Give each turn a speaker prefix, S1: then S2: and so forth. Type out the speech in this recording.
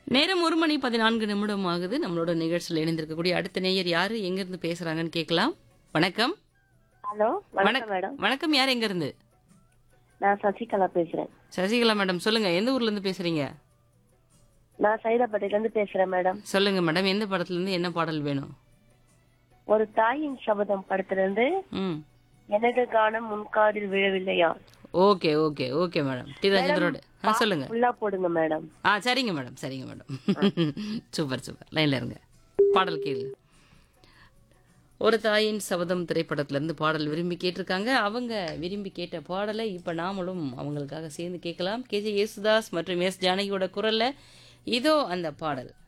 S1: நேரம் ஒரு மணி பதினான்கு நிமிடம் ஆகுது நம்மளோட நிகழ்ச்சியில் இணைந்திருக்கக்கூடிய அடுத்த நேயர் யாரு எங்க இருந்து பேசுறாங்கன்னு கேட்கலாம் வணக்கம்
S2: ஹலோ வணக்கம் மேடம்
S1: வணக்கம் யார் எங்க இருந்து
S2: நான் சசிகலா பேசுறேன்
S1: சசிகலா மேடம் சொல்லுங்க எந்த ஊர்ல இருந்து பேசுறீங்க
S2: நான் சைதாப்பேட்டையில இருந்து பேசுறேன் மேடம்
S1: சொல்லுங்க மேடம் எந்த படத்துல இருந்து என்ன பாடல் வேணும்
S2: ஒரு தாயின் சபதம் படத்துல இருந்து
S1: ம்
S2: எனது கானம் முன்காதில் விழவில்லையா
S1: okay okay okay madam T ராஜேந்திரோட ஆ சொல்லுங்க
S2: ஃபுல்லா போடுங்க மேடம்
S1: ஆ சரிங்க மேடம் சரிங்க மேடம் சூப்பர் சூப்பர் லைன்ல இருங்க பாடல் கேளு ஒரு தாயின் சபதம் திரைப்படத்திலேருந்து பாடல் விரும்பி கேட்டிருக்காங்க அவங்க விரும்பி கேட்ட பாடலை இப்போ நாமளும் அவங்களுக்காக சேர்ந்து கேட்கலாம் கேஜே யேசுதாஸ் மற்றும் எஸ் ஜானகியோட குரல்ல இதோ அந்த பாடல்